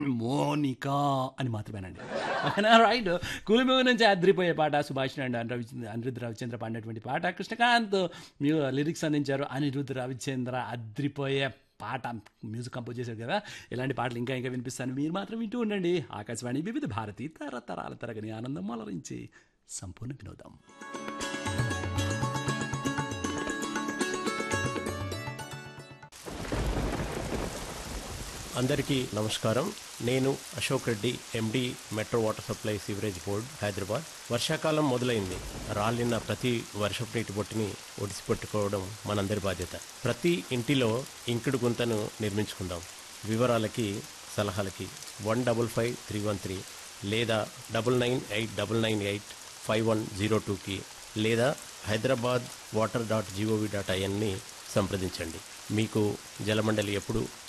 మోనికా అని మాత్రమేనండి ఓకేనా రైట్ కులిమేవ నుంచి అద్రిపోయే పాట సుభాష్ అండ్ రవిచంద్ర అనిరుద్ధ రవిచంద్ర పాడినటువంటి పాట కృష్ణకాంత్ మ్యూ లిరిక్స్ అందించారు అనిరుద్ధ రవిచంద్ర అద్రిపోయే పాట మ్యూజిక్ కంపోజ్ చేశారు కదా ఇలాంటి పాటలు ఇంకా ఇంకా వినిపిస్తాను మీరు మాత్రం వింటూ ఉండండి ఆకాశవాణి వివిధ భారతి తరతరాల తరగని ఆనందం అలరించి సంపూర్ణ వినోదం అందరికీ నమస్కారం నేను Ashok Reddy MD metro water supply sewerage board Hyderabad వర్షాకాలం మొదలైంది రాలిన ప్రతి వర్షపు నీటి బొట్టుని ఒడిసి పట్టుకోవడం మనందరి బాధ్యత ప్రతి ఇంటిలో ఇంకుడు గుంతను నిర్మించుకుందాం వివరాలకి సలహాలకి one double five three one three లేదా double nine eight double nine eight five one zero టూకి లేదా Hyderabad water dot G O V dot ఐఎన్ని సంప్రదించండి మీకు జలమండలి ఎప్పుడు